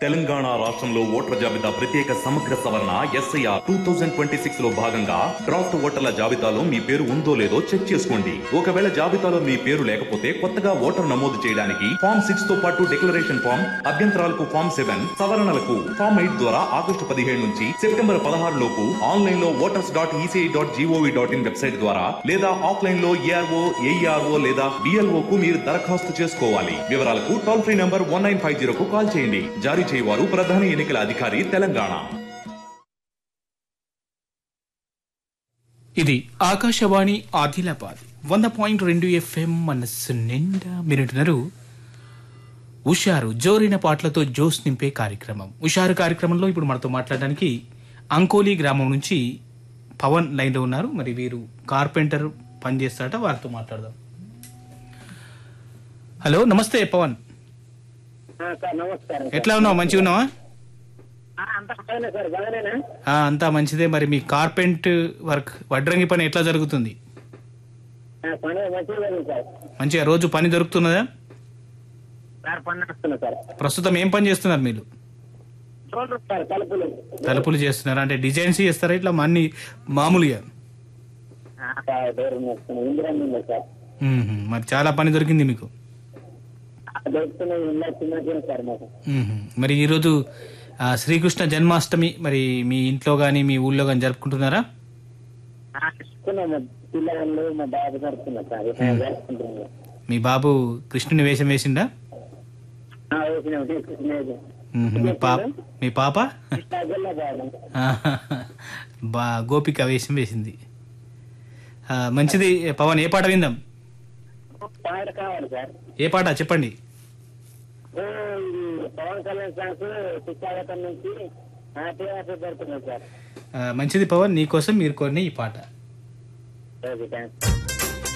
తెలంగాణ రాష్ట్రంలో ఓటర్ల జాబితా ప్రత్యేక సమగ్ర సవరణ SIR two thousand twenty six లో భాగంగా డ్రాఫ్ట్ ఓటర్ల జాబితాలో మీ పేరు ఉందో లేదో చెక్ చేసుకోండి ఒకవేళ జాబితాలో మీ పేరు లేకపోతే కొత్తగా ఓటర్ నమోదు చేయడానికి ఫామ్ సిక్స్ తో పాటు డిక్లరేషన్ ఫామ్ అభ్యంతరాలకు ఫామ్ సెవెన్ సవరణలకు ఫామ్ ఎయిట్ ద్వారా ఆగస్టు పదిహేడు నుంచి సెప్టెంబర్ పదహారు లోపు ఆన్లైన్ లో voters dot ECI dot GOV dot in website ద్వారా లేదా ఆఫ్లైన్ లో ఏఆర్ఓ ఏఈఆర్ఓ లేదా బిఎల్ఓ కు మీరు దరఖాస్తు చేసుకోవాలి వివరాలకు toll free number one nine five zero కు కాల్ చేయండి జారీ చేయవారు ప్రధాన ఎన్నికల అధికారి తెలంగాణ ఇది ఆకాశవాణి ఆదిలాబాద్ వంద పాయింట్ రెండు ఎఫ్ఎం మనస్సు నిండా మీరుంటున్నారు ఉషారు జోరైన పాటలతో జోస్ నింపే కార్యక్రమం ఉషారు కార్యక్రమంలో ఇప్పుడు మనతో మాట్లాడడానికి అంకోలి గ్రామం నుంచి పవన్ లైన్లో ఉన్నారు మరి వీరు కార్పెంటర్ పనిచేస్తారట వారితో మాట్లాడదాం హలో నమస్తే పవన్ ఆ, సార్ నమస్కారం సార్. ఎట్లా ఉన్నావు మంచిగా ఉన్నావా ఆ, అంతా బాగానే సార్ బాగానేనా ఆ, అంతా మంచిదే మరి మీ కార్పెంట్ వర్క్ వడ్రంగి పని ఎట్లా జరుగుతుంది ఆ, పని మంచిగా జరిగింది సార్ మంచిగా రోజు పని దొరుకుతున్నదా సార్ పని నడుస్తున్నా సార్ ప్రస్తుతం ఏం పని చేస్తున్నారు మీరు చూడండి సార్ తలుపులు తలుపులు చేస్తున్నారు అంటే డిజైన్స్ చేస్తారా ఇట్లా అన్ని మామూలుగా ఆ, సార్ డోర్ నడుస్తున్నా ఇందిరా ఉంది సార్ మ్మ్. మరి చాలా పని దొరికింది మీకు ఆ, దొరుకుతున్న ఇల్లు చిన్న సార్ మాకు మ్మ్. మరి ఈరోజు ఆ, శ్రీకృష్ణ జన్మాష్టమి మరి మీ ఇంట్లో కానీ మీ ఊళ్ళో కానీ జరుపుకుంటున్నారా ఆ, ఇస్తున్నా మా పిల్లలు మా బాబు జరుపుతున్నా సార్ ఇక్కడ జరుపుకుంటున్నాం మీ బాబు కృష్ణుని వేషం వేసిండా ఆ, వేసినాం తీసుకునేది మ్మ్. మీ పాప మీ పాప గొల్ల బాబు ఆహా. బా గోపిక వేషం వేసింది ఆ, మంచిది పవన్ ఏ పాట విందాం పాట కావాలి సార్ ఏ పాట చెప్పండి ఓ, ఇది పవన్ కళ్యాణ్ సాంగ్స్ శిక్షాగతం నుంచి హ్యాపీగా జరుపుతున్నాం సార్ ఆ, మంచిది పవన్ నీకోసం మీరు కొన్ని ఈ పాట ఓకే థ్యాంక్స్